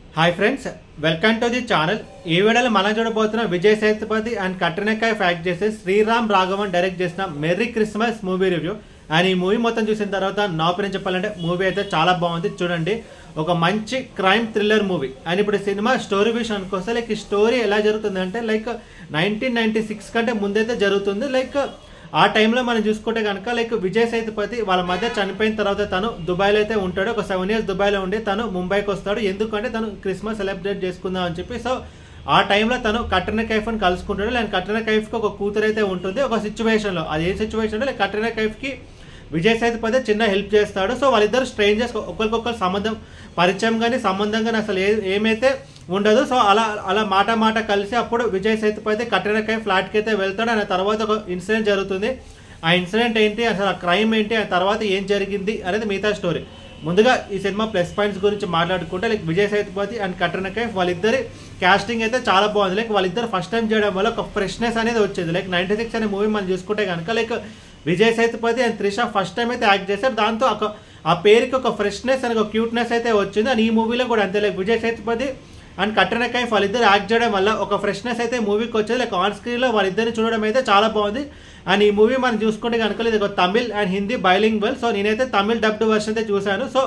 hi friends welcome to the channel ఈ వీడియోలో మనం చూడబోతున్న విజయ్ సేతుపతి అండ్ కట్రినకాయ ఫ్యాక్ట్ చేసే శ్రీరామ్ రాఘవన్ డైరెక్ట్ చేసిన merry Christmas movie review and ఈ మూవీ మొత్తం చూసిన తర్వాత నా ఒపీనియన్ చెప్పాలంటే మూవీ అయితే చాలా బాగుంది చూడండి ఒక మంచి క్రైమ్ థ్రిల్లర్ మూవీ అండ్ ఇప్పుడు సినిమా స్టోరీ విషయానికి వస్తే లైక్ ఈ స్టోరీ ఎలా జరుగుతుంది అంటే లైక్ నైన్టీన్ నైన్టీ సిక్స్ కంటే ముందైతే జరుగుతుంది లైక్ ఆ టైంలో మనం చూసుకుంటే కనుక లైక్ విజయ్ సేతుపతి వాళ్ళ మధ్య చనిపోయిన తర్వాత తను దుబాయ్లో అయితే ఉంటాడు ఒక సెవెన్ ఇయర్స్ దుబాయ్లో ఉండి తను ముంబైకి వస్తాడు ఎందుకంటే తను క్రిస్మస్ సెలబ్రేట్ చేసుకుందాం అని చెప్పి సో ఆ టైంలో తను కట్రినా కైఫ్ అని కలుసుకుంటాడు లేని కట్రినా కైఫ్కి ఒక కూతురు అయితే ఉంటుంది ఒక సిచ్యువేషన్లో అది ఏ సిచ్యువేషన్లో లైక్ కట్రినా కైఫ్కి విజయ్ సేతుపతి చిన్న హెల్ప్ చేస్తాడు సో వాళ్ళిద్దరు స్ట్రేంజర్స్ ఒకరికొకరు సంబంధం పరిచయం కానీ సంబంధం కానీ అసలు ఏ ఏమైతే ఉండదు సో అలా అలా మాట మాట కలిసి అప్పుడు విజయ్ సేతుపతి కట్రినకై ఫ్లాట్కి అయితే వెళ్తాడు ఆయన తర్వాత ఒక ఇన్సిడెంట్ జరుగుతుంది ఆ ఇన్సిడెంట్ ఏంటి అసలు ఆ క్రైమ్ ఏంటి ఆ తర్వాత ఏం జరిగింది అనేది మిగతా స్టోరీ ముందుగా ఈ సినిమా ప్లస్ పాయింట్స్ గురించి మాట్లాడుకుంటే లైక్ విజయ్ సేతుపతి అండ్ కట్రినా కైఫ్ వాళ్ళిద్దరి కాస్టింగ్ అయితే చాలా బాగుంది లైక్ వాళ్ళిద్దరు ఫస్ట్ టైం చేయడం వల్ల ఒక ఫ్రెష్నెస్ అనేది వచ్చేది లైక్ నైన్టీ సిక్స్ అనే మూవీ మనం చూసుకుంటే కనుక like Vijay Sethupathi and Trisha first time అయితే యాక్ట్ చేశారు దాంతో ఒక ఆ పేరుకి ఒక ఫ్రెష్నెస్ అండ్ ఒక క్యూట్నెస్ అయితే వచ్చింది అండ్ ఈ మూవీలో కూడా అంతే లైక్ విజయ్ సేతుపతి అండ్ కట్రినా కైఫ్ వాళ్ళిద్దరు యాక్ట్ చేయడం వల్ల ఒక ఫ్రెష్నెస్ అయితే మూవీకి వచ్చేది లైక్ ఆన్ స్క్రీన్లో వాళ్ళిద్దరిని చూడడం అయితే చాలా బాగుంది అండ్ ఈ మూవీ మనం చూసుకుంటే కనుక ఇది ఒక Tamil and Hindi bilingual so నేనైతే తమిళ్ డబ్డ్ వర్షన్ అయితే చూశాను so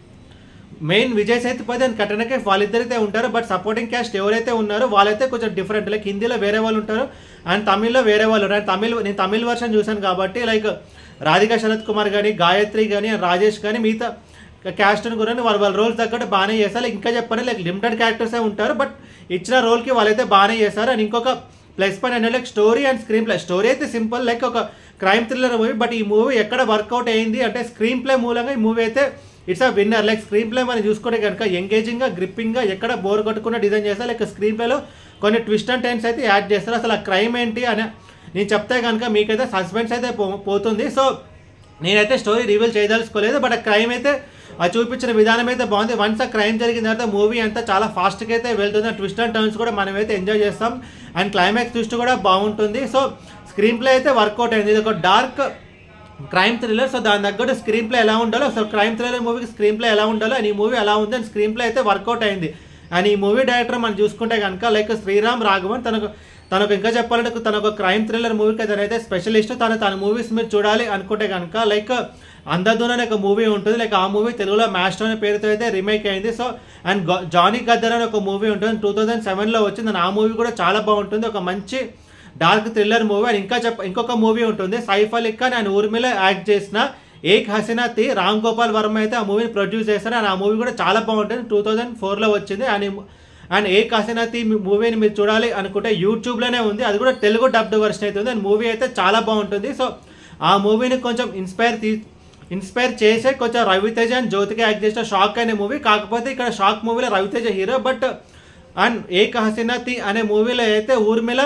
main Vijay Sethupathi and Katrina Kaif వాళ్ళిద్దరైతే ఉంటారు బట్ సపోర్టింగ్ క్యాస్ట్ ఎవరైతే ఉన్నారో వాళ్ళైతే కొంచెం డిఫరెంట్ లైక్ హిందీలో వేరే వాళ్ళు ఉంటారు అండ్ తమిళ్లో వేరే వాళ్ళు ఉంటారు అండ్ తమిళ్ నేను తమిళ్ వర్షన్ చూశాను కాబట్టి లైక్ రాధికా శరత్ కుమార్ కానీ గాయత్రి కానీ రాజేష్ కానీ మిగతా క్యాస్ట్ కూడా వాళ్ళు వాళ్ళ రోల్స్ తగ్గట్టు బాగానే చేస్తారు ఇంకా చెప్పండి లైక్ లిమిటెడ్ క్యారెక్టర్సే ఉంటారు బట్ ఇచ్చిన రోల్కి వాళ్ళైతే బాగానే చేస్తారు అండ్ ఇంకొక ప్లస్ పాయింట్ అంటే like story and screenplay story అయితే సింపుల్ లైక్ ఒక క్రైమ్ థ్రిల్లర్ మూవీ బట్ ఈ మూవీ ఎక్కడ వర్కౌట్ అయింది అంటే స్క్రీన్ ప్లే మూలంగా ఈ మూవీ అయితే it's a winner like screenplay మనం చూసుకుంటే కనుక ఎంగేజింగ్గా గ్రిప్పింగ్గా ఎక్కడ బోర్ కొట్టుకున్న డిజైన్ చేస్తారు లైక్ స్క్రీన్ ప్లేలో కొన్ని ట్విస్ట్ అండ్ టెన్స్ అయితే యాడ్ చేస్తారు అసలు ఆ క్రైమ్ ఏంటి అని నేను చెప్తే కనుక మీకైతే సస్పెన్స్ అయితే పో పోతుంది సో నేనైతే స్టోరీ రివీల్ చేయదలుచుకోలేదు బట్ ఆ క్రైమ్ అయితే ఆ చూపించిన విధానం అయితే బాగుంది వన్స్ ఆ క్రైమ్ జరిగిన తర్వాత మూవీ అంతా చాలా ఫాస్ట్గా అయితే వెళ్తుంది ట్విస్ట్ అండ్ టర్న్స్ కూడా మనమైతే ఎంజాయ్ చేస్తాం అండ్ క్లైమాక్స్ ట్విస్ట్ కూడా బాగుంటుంది సో స్క్రీన్ ప్లే అయితే వర్కౌట్ అయింది ఇది ఒక డార్క్ క్రైమ్ థ్రిల్లర్ సో దాని తగ్గట్టు స్క్రీన్ ప్లే ఎలా ఉండాలో అసలు క్రైమ్ థ్రిల్లర్ మూవీకి స్క్రీన్ ప్లే ఎలా ఉండాలో అండ్ ఈ మూవీ ఎలా ఉంది అండ్ స్క్రీన్ ప్లే అయితే వర్కౌట్ అయింది అండ్ ఈ మూవీ డైరెక్టర్ మనం చూసుకుంటే కనుక లైక్ శ్రీరామ్ రాఘవన్ తనకు తనకు ఇంకా చెప్పాలంటే తన ఒక క్రైమ్ థ్రిల్లర్ మూవీకి తనైతే స్పెషలిస్ట్ తను తన మూవీస్ మీరు చూడాలి అనుకుంటే కనుక లైక్ అందదూన్ అనే ఒక మూవీ ఉంటుంది లైక్ ఆ మూవీ తెలుగులో మాస్టర్ అనే పేరుతో అయితే రీమేక్ అయింది సో అండ్ జానీ గద్దర్ అనే ఒక మూవీ ఉంటుంది టూ థౌజండ్ సెవెన్లో వచ్చింది అండ్ ఆ మూవీ కూడా చాలా బాగుంటుంది ఒక మంచి డార్క్ థ్రిల్లర్ మూవీ అండ్ ఇంకా చెప్ప ఇంకొక మూవీ ఉంటుంది సైఫ్ అలీ ఖాన్ అండ్ ఊర్మిళ యాక్ట్ చేసిన ఏక్ హసీనా తి రామ్ గోపాల్ వర్మ అయితే ఆ మూవీని ప్రొడ్యూస్ చేస్తారు అండ్ ఆ మూవీ కూడా చాలా బాగుంటుంది టూ థౌజండ్ ఫోర్లో వచ్చింది అండ్ అండ్ ఏక్ హసీనా తి మూవీని మీరు చూడాలి అనుకుంటే యూట్యూబ్లోనే ఉంది అది కూడా తెలుగు డబ్డ్ వర్షన్ అయితే ఉంది అండ్ మూవీ అయితే చాలా బాగుంటుంది సో ఆ మూవీని కొంచెం ఇన్స్పైర్ తీ ఇన్స్పైర్ చేసే కొంచెం రవితేజ అండ్ జ్యోతికి యాక్ట్ చేసిన షాక్ అనే మూవీ కాకపోతే ఇక్కడ షాక్ మూవీలో Ravi Teja hero but and Ek Hasina Thi అనే మూవీలో అయితే ఊర్మిళ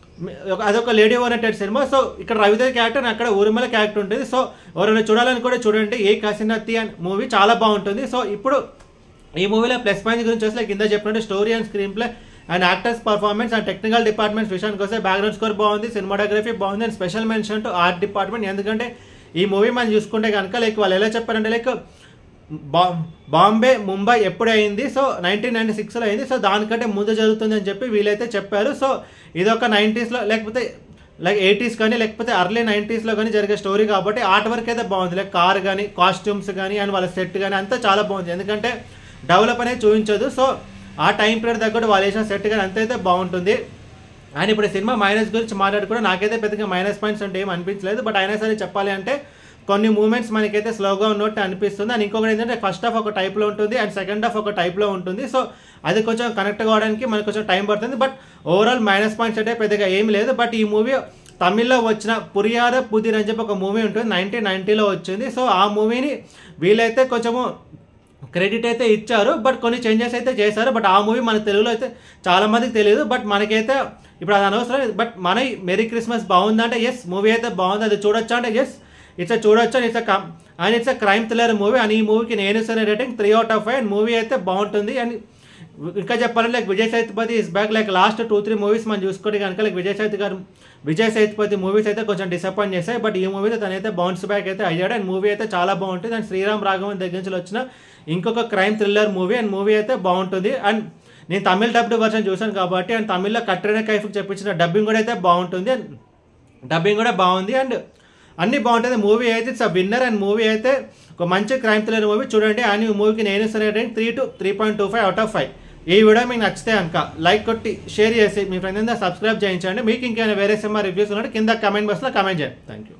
అదొక లేడీ ఓరియంటెడ్ సినిమా సో ఇక్కడ రవితేజ క్యారెక్టర్ అక్కడ ఊర్మిళ క్యారెక్టర్ ఉంటుంది సో ఎవరైనా చూడాలని కూడా చూడండి ఏ హసీనాతి అండ్ మూవీ చాలా బాగుంటుంది సో ఇప్పుడు ఈ మూవీలో ప్లస్ పాయింట్ గురించి వస్తే కింద చెప్పినట్టు story and screenplay and actors performance and technical departments విషయానికి వస్తే బ్యాక్గ్రౌండ్ స్కోర్ బాగుంది సినిమాటోగ్రఫీ బాగుంది and special mention to art department ఎందుకంటే ఈ మూవీ మనం చూసుకుంటే కనుక లైక్ వాళ్ళు ఎలా చెప్పారంటే లైక్ బా బాంబే ముంబై ఎప్పుడు అయింది సో నైన్టీన్ నైన్టీ సిక్స్లో అయింది సో దానికంటే ముందు జరుగుతుంది అని చెప్పి వీళ్ళైతే చెప్పారు సో ఇది ఒక నైంటీస్లో లేకపోతే లైక్ ఎయిటీస్ కానీ లేకపోతే అర్లీ నైంటీస్లో కానీ జరిగే స్టోరీ కాబట్టి ఆర్ట్ వర్క్ అయితే బాగుంది లైక్ కార్ కానీ కాస్ట్యూమ్స్ కానీ అండ్ వాళ్ళ సెట్ కానీ అంతా చాలా బాగుంది ఎందుకంటే డెవలప్ అనేది చూపించదు సో ఆ టైం పీరియడ్ తగ్గట్టు వాళ్ళు వేసిన సెట్ కానీ అంత అయితే బాగుంటుంది అండ్ ఇప్పుడు సినిమా మైనస్ గురించి మాట్లాడుకుంటే నాకైతే పెద్దగా మైనస్ పాయింట్స్ అంటే ఏం అనిపించలేదు బట్ అయినా సరే చెప్పాలి అంటే కొన్ని మూమెంట్స్ మనకైతే స్లోగా ఉన్నట్టు అనిపిస్తుంది అండ్ ఇంకొకటి ఏంటంటే ఫస్ట్ హాఫ్ ఒక టైప్లో ఉంటుంది అండ్ సెకండ్ హాఫ్ ఒక టైప్లో ఉంటుంది సో అది కొంచెం కనెక్ట్ కావడానికి మనకు కొంచెం టైం పడుతుంది బట్ ఓవరాల్ మైనస్ పాయింట్స్ అంటే పెద్దగా ఏం లేదు బట్ ఈ మూవీ తమిళ్లో వచ్చిన పురియార పుదిర్ అని చెప్పి ఒక మూవీ ఉంటుంది నైన్టీన్ నైన్టీలో వచ్చింది సో ఆ మూవీని వీళ్ళైతే కొంచెము క్రెడిట్ అయితే ఇచ్చారు బట్ కొన్ని చేంజెస్ అయితే చేశారు బట్ ఆ మూవీ మన తెలుగులో అయితే చాలా మందికి తెలియదు బట్ మనకైతే ఇప్పుడు అది అనవసరం బట్ మన మెరీ క్రిస్మస్ బాగుందంటే ఎస్ మూవీ అయితే బాగుంది అది చూడొచ్చా అంటే ఎస్ ఇట్స్ చూడొచ్చు and it's and it's crime thriller movie and ఈ మూవీకి నేను ఇస్తున్న rating three out of five and movie అయితే బాగుంటుంది అండ్ ఇంకా చెప్పాలంటే like Vijay Sethupathi is back like last two three movies మనం చూసుకుంటే కనుక లైక్ విజయ్ సేతు గారు విజయ్ సేతుపతి మూవీస్ అయితే కొంచెం డిసప్పాయింట్ చేస్తాయి బట్ ఈ మూవీతో తనైతే బౌన్స్ బ్యాక్ అయితే అయ్యాడు అండ్ మూవీ అయితే చాలా బాగుంటుంది అండ్ శ్రీరామ్ రాఘవన్ దగ్గర నుంచి వచ్చిన ఇంకొక crime thriller movie and movie అయితే బాగుంటుంది అండ్ నేను తమిళ డబ్డ్ వర్షన్ చూసాను కాబట్టి అండ్ తమిళ్లో కట్రినా కైఫ్కి చెప్పించిన డబ్బింగ్ కూడా అయితే బాగుంటుంది అండ్ డబ్బింగ్ కూడా బాగుంది అండ్ అన్ని బాగుంటుంది మూవీ అయితే it's a winner and movie అయితే ఒక మంచి క్రైమ్ థ్రిల్లర్ మూవీ చూడండి అండ్ ఈ మూవీకి నేను ఇస్తున్న rating three to three point two five out of five ఈ వీడియో మీకు నచ్చితే కనుక లైక్ కొట్టి షేర్ చేసి మీ ఫ్రెండ్ సబ్స్క్రైబ్ చేయించండి మీకు ఇంకేమైనా వేరే సినిమా రివ్యూస్ ఉన్నట్టు కింద కమెంట్ బాక్స్లో కమెంట్ చేయండి థ్యాంక్ యూ